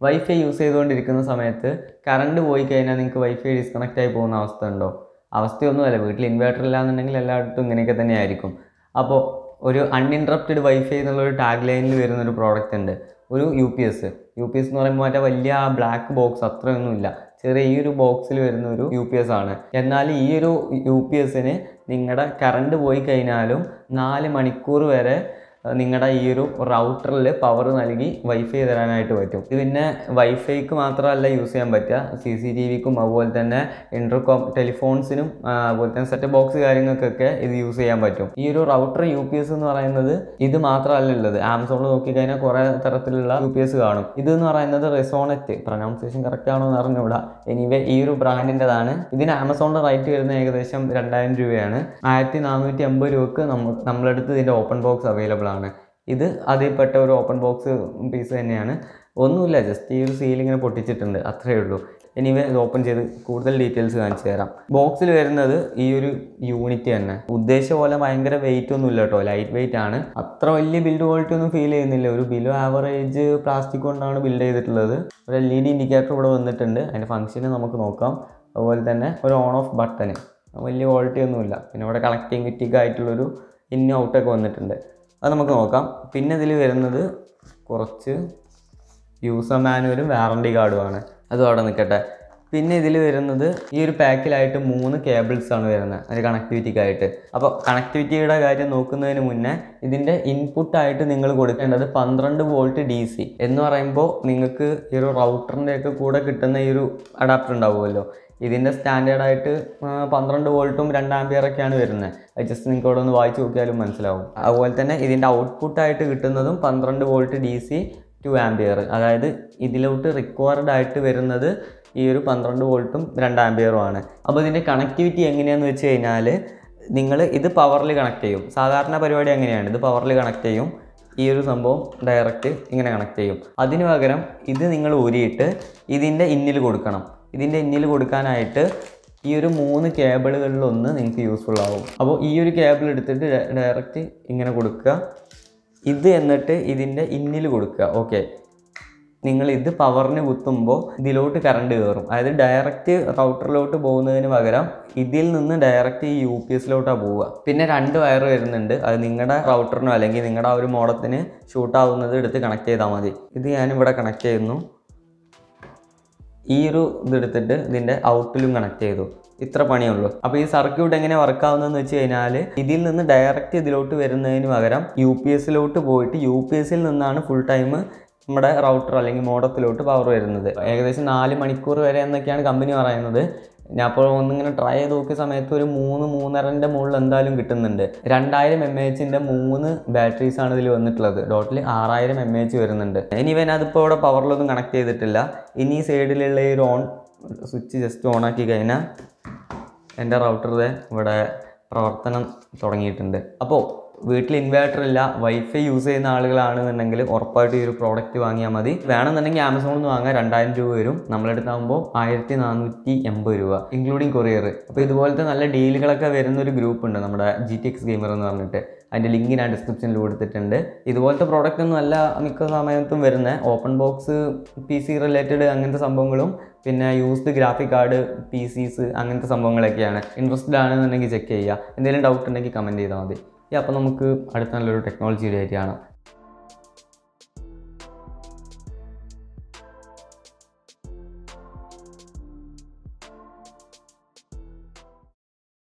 wifi use ചെയ്തുകൊണ്ടിരിക്കുന്ന സമയത്ത് current പോയി കഴിഞ്ഞാൽ നിങ്ങൾക്ക് വൈഫൈ ഡിസ്കണക്റ്റ് ആയി പോകുന്ന അവസ്ഥ ഉണ്ടോ അവസ്ഥയൊന്നുമല്ല വീട്ടിൽ ഇൻവേർട്ടർ ഇല്ലാന്നുണ്ടെങ്കിൽ എല്ലായിടത്തും ഇങ്ങനെയൊക്കെ തന്നെ ആയിരിക്കും അപ്പോൾ ഒരു അൺഇൻട്രപ്റ്റഡ് വൈഫൈ എന്നുള്ളൊരു ടാഗ് ലൈനിൽ വരുന്ന ഒരു പ്രോഡക്റ്റ് ഉണ്ട് ഒരു u p s u p s എന്ന് പറയുമ്പോൾ മറ്റേ വലിയ ആ ബ്ലാക്ക് ബോക്സ് അത്രയൊന്നുമില്ല ചെറിയ ഈ ഒരു ബോക്സിൽ വരുന്ന ഒരു യു പി എസ് ആണ് എന്നാൽ ഈ ഒരു യു പി എസിന് നിങ്ങളുടെ കറണ്ട് പോയി കഴിഞ്ഞാലും നാല് മണിക്കൂർ വരെ നിങ്ങളുടെ ഈ ഒരു റൗട്ടറിൽ പവർ നൽകി വൈഫൈ തരാനായിട്ട് പറ്റും ഇത് പിന്നെ വൈഫൈക്ക് മാത്രമല്ല യൂസ് ചെയ്യാൻ പറ്റുക സി സി ടി വിക്കും അതുപോലെ തന്നെ ഇൻ്റർകോം ടെലിഫോൺസിനും ആ, അതുപോലെ തന്നെ സെറ്റ് ബോക്സ് കാര്യങ്ങൾക്കൊക്കെ ഇത് യൂസ് ചെയ്യാൻ പറ്റും ഈ ഒരു റൗട്ടർ യു പി എസ് എന്ന് പറയുന്നത് ഇത് മാത്രമല്ല ഉള്ളത് ആമസോണിൽ നോക്കിക്കഴിഞ്ഞാൽ കുറേ തരത്തിലുള്ള യു പി എസ് കാണും ഇത് എന്ന് പറയുന്നത് റെസോണറ്റ് പ്രൊനൗൺസിയേഷൻ കറക്റ്റ് ആണോ എന്ന് അറിഞ്ഞുകൂടാ എനിവേ ഈ ഒരു ബ്രാൻഡിൻ്റെതാണ് ഇതിന് ആമസോണിൻ്റെ റേറ്റ് വരുന്നത് ഏകദേശം രണ്ടായിരം രൂപയാണ് ആയിരത്തി നാനൂറ്റി അമ്പത് രൂപക്ക് നമ്മൾ നമ്മളടുത്ത് ഇതിൻ്റെ ഓപ്പൺ ബോക്സ് അവൈലബിൾ ആണ് ഇത് അതിൽപ്പെട്ട ഒരു ഓപ്പൺ ബോക്സ് പീസ് തന്നെയാണ് ഒന്നുമില്ല ജസ്റ്റ് ഈ ഒരു സീൽ ഇങ്ങനെ പൊട്ടിച്ചിട്ടുണ്ട് അത്രയേ ഉള്ളൂ എനിവേ ഇത് ഓപ്പൺ ചെയ്ത് കൂടുതൽ ഡീറ്റെയിൽസ് കാണിച്ചു തരാം ബോക്സിൽ വരുന്നത് ഈ ഒരു യൂണിറ്റ് തന്നെ ഉദ്ദേശിച്ച പോലെ ഭയങ്കര വെയിറ്റ് ഒന്നും ഇല്ല കേട്ടോ ലൈറ്റ് വെയിറ്റ് ആണ് അത്ര വലിയ ബിൽഡ് ക്വാളിറ്റി ഒന്നും ഫീൽ ചെയ്യുന്നില്ല ഒരു ബിലോ ആവറേജ് പ്ലാസ്റ്റിക് കൊണ്ടാണ് ബിൽഡ് ചെയ്തിട്ടുള്ളത് ഒരു എൽ ഇ ഡി ഇൻഡിക്കേറ്റർ ഇവിടെ വന്നിട്ടുണ്ട് അതിൻ്റെ ഫംഗ്ഷന് നമുക്ക് നോക്കാം അതുപോലെ തന്നെ ഒരു ഓൺ ഓഫ് ബട്ടൺ വലിയ ക്വാളിറ്റി ഒന്നുമില്ല പിന്നെ ഇവിടെ കണക്റ്റിംഗ് കിറ്റിക്ക് ആയിട്ടുള്ളൊരു ഇന്നും ഔട്ടൊക്കെ വന്നിട്ടുണ്ട് അത് നമുക്ക് നോക്കാം പിന്നെ ഇതിൽ വരുന്നത് കുറച്ച് യൂസർ മാനുവലും വാറണ്ടി കാർഡുമാണ് അതും അവിടെ നിൽക്കട്ടെ പിന്നെ ഇതിൽ വരുന്നത് ഈ ഒരു പാക്കിലായിട്ട് മൂന്ന് കേബിൾസ് ആണ് വരുന്നത് ഒരു കണക്ടിവിറ്റിക്കായിട്ട് അപ്പോൾ കണക്ടിവിറ്റിയുടെ കാര്യം നോക്കുന്നതിന് മുന്നേ ഇതിൻ്റെ ഇൻപുട്ടായിട്ട് നിങ്ങൾ കൊടുക്കേണ്ടത് പന്ത്രണ്ട് വോൾട്ട് ഡി സി എന്ന് പറയുമ്പോൾ നിങ്ങൾക്ക് ഈ ഒരു റൗട്ടറിൻ്റെ ഒക്കെ കൂടെ കിട്ടുന്ന ഈ ഒരു അഡാപ്റ്റർ ഉണ്ടാവുമല്ലോ ഇതിൻ്റെ സ്റ്റാൻഡേർഡായിട്ട് പന്ത്രണ്ട് വോൾട്ടും രണ്ട് ആംബിയറൊക്കെയാണ് വരുന്നത് അത് ജസ്റ്റ് നിങ്ങൾക്ക് ഇവിടെ ഒന്ന് വായിച്ച് നോക്കിയാലും മനസ്സിലാവും അതുപോലെ തന്നെ ഇതിൻ്റെ ഔട്ട്പുട്ടായിട്ട് കിട്ടുന്നതും പന്ത്രണ്ട് volt D C two ampere അതായത് ഇതിലോട്ട് റിക്വയർഡ് ആയിട്ട് വരുന്നത് ഈ ഒരു പന്ത്രണ്ട് വോൾട്ടും രണ്ട് ആംബിയറും ആണ് അപ്പോൾ ഇതിൻ്റെ കണക്ടിവിറ്റി എങ്ങനെയാണെന്ന് വെച്ച് കഴിഞ്ഞാൽ നിങ്ങൾ ഇത് പവറിൽ കണക്ട് ചെയ്യും സാധാരണ പരിപാടി എങ്ങനെയാണ് ഇത് പവറിൽ കണക്ട് ചെയ്യും ഈ ഒരു സംഭവം ഡയറക്റ്റ് ഇങ്ങനെ കണക്ട് ചെയ്യും അതിന് പകരം ഇത് നിങ്ങൾ ഊരിയിട്ട് ഇതിൻ്റെ ഇന്നിൽ കൊടുക്കണം ഇതിൻ്റെ ഇന്നിൽ കൊടുക്കാനായിട്ട് ഈ ഒരു മൂന്ന് കേബിളുകളിലൊന്ന് നിങ്ങൾക്ക് യൂസ്ഫുൾ ആവും അപ്പോൾ ഈ ഒരു കേബിൾ എടുത്തിട്ട് ഡയറക്റ്റ് ഇങ്ങനെ കൊടുക്കുക ഇത് എന്നിട്ട് ഇതിൻ്റെ ഇന്നിൽ കൊടുക്കുക ഓക്കെ നിങ്ങൾ ഇത് പവറിന് കുത്തുമ്പോൾ ഇതിലോട്ട് കറണ്ട് കയറും അതായത് ഡയറക്റ്റ് റൗട്ടറിലോട്ട് പോകുന്നതിന് പകരം ഇതിൽ നിന്ന് ഡയറക്റ്റ് ഈ യു പി എസിലോട്ടാണ് പോവുക പിന്നെ രണ്ട് വയർ വരുന്നുണ്ട് അത് നിങ്ങളുടെ റൗട്ടറിനോ അല്ലെങ്കിൽ നിങ്ങളുടെ ആ ഒരു മോഡത്തിന് ഷൂട്ട് ആവുന്നത് എടുത്ത് കണക്ട് ചെയ്താൽ മതി ഇത് ഞാനിവിടെ കണക്ട് ചെയ്യുന്നു ഈ ഒരു ഇതെടുത്തിട്ട് ഇതിൻ്റെ ഔട്ടിലും കണക്ട് ചെയ്തു ഇത്ര പണിയുള്ളൂ അപ്പോൾ ഈ സർക്യൂട്ട് എങ്ങനെ വർക്ക് ആവുന്നതെന്ന് വെച്ച് കഴിഞ്ഞാൽ ഇതിൽ നിന്ന് ഡയറക്റ്റ് ഇതിലോട്ട് വരുന്നതിന് പകരം യു പി എസിലോട്ട് പോയിട്ട് യു പി എസിൽ നിന്നാണ് ഫുൾ ടൈം നമ്മുടെ റൗട്ടർ അല്ലെങ്കിൽ മോഡത്തിലോട്ട് പവർ വരുന്നത് ഏകദേശം നാല് മണിക്കൂർ വരെ എന്നൊക്കെയാണ് കമ്പനി പറയുന്നത് ഞാൻ അപ്പോൾ ഒന്നിങ്ങനെ ട്രൈ ചെയ്ത് നോക്കിയ സമയത്ത് ഒരു മൂന്ന് മൂന്നരൻ്റെ മുകളിൽ എന്തായാലും കിട്ടുന്നുണ്ട് രണ്ടായിരം എം എച്ചിൻ്റെ മൂന്ന് ബാറ്ററീസ് ആണ് ഇതിൽ വന്നിട്ടുള്ളത് ടോട്ടൽ ആറായിരം എം എച്ച് വരുന്നുണ്ട് ഇനി ഇവൻ അതിപ്പോൾ ഇവിടെ പവറിലൊന്നും കണക്ട് ചെയ്തിട്ടില്ല ഇനി ഈ സൈഡിലുള്ള ഈ ഒരു ഓൺ സ്വിച്ച് ജസ്റ്റ് ഓൺ ആക്കി കഴിഞ്ഞാൽ എൻ്റെ റൗട്ടറുടെ ഇവിടെ പ്രവർത്തനം തുടങ്ങിയിട്ടുണ്ട് അപ്പോൾ വീട്ടിൽ ഇൻവേർട്ടർ ഇല്ല വൈഫൈ യൂസ് ചെയ്യുന്ന ആളുകളാണെന്നുണ്ടെങ്കിൽ ഉറപ്പായിട്ട് ഈ ഒരു പ്രോഡക്റ്റ് വാങ്ങിയാൽ മതി വേണമെന്നുണ്ടെങ്കിൽ ആമസോണിൽ നിന്ന് വാങ്ങാൻ രണ്ടായിരം രൂപ വരും നമ്മളെടുത്താകുമ്പോൾ ആയിരത്തി നാനൂറ്റി എൺപത് രൂപ ഇൻക്ലൂഡിങ് കൊറിയർ അപ്പോൾ ഇതുപോലത്തെ നല്ല ഡീലുകളൊക്കെ വരുന്ന ഒരു ഗ്രൂപ്പ് ഉണ്ട് നമ്മുടെ ജി ടി എക്സ് ഗെയിമർ എന്ന് പറഞ്ഞിട്ട് അതിൻ്റെ ലിങ്ക് ഞാൻ ഡിസ്ക്രിപ്ഷനിൽ കൊടുത്തിട്ടുണ്ട് ഇതുപോലത്തെ പ്രോഡക്റ്റ് ഒന്നും അല്ല മിക്ക സമയത്തും വരുന്നത് open box P C related അങ്ങനത്തെ സംഭവങ്ങളും പിന്നെ യൂസ്ഡ് ഗ്രാഫിക് കാർഡ് പി സീസ് അങ്ങനത്തെ സംഭവങ്ങളൊക്കെയാണ് ഇൻട്രസ്റ്റഡ് ആണെന്നുണ്ടെങ്കിൽ ചെക്ക് ചെയ്യുക എന്തെങ്കിലും ഡൗട്ട് ഉണ്ടെങ്കിൽ കമൻറ്റ് ചെയ്താൽ മതി ഈ അപ്പോൾ നമുക്ക് അടുത്ത നല്ലൊരു ടെക്നോളജി ആയിട്ട് കാണാം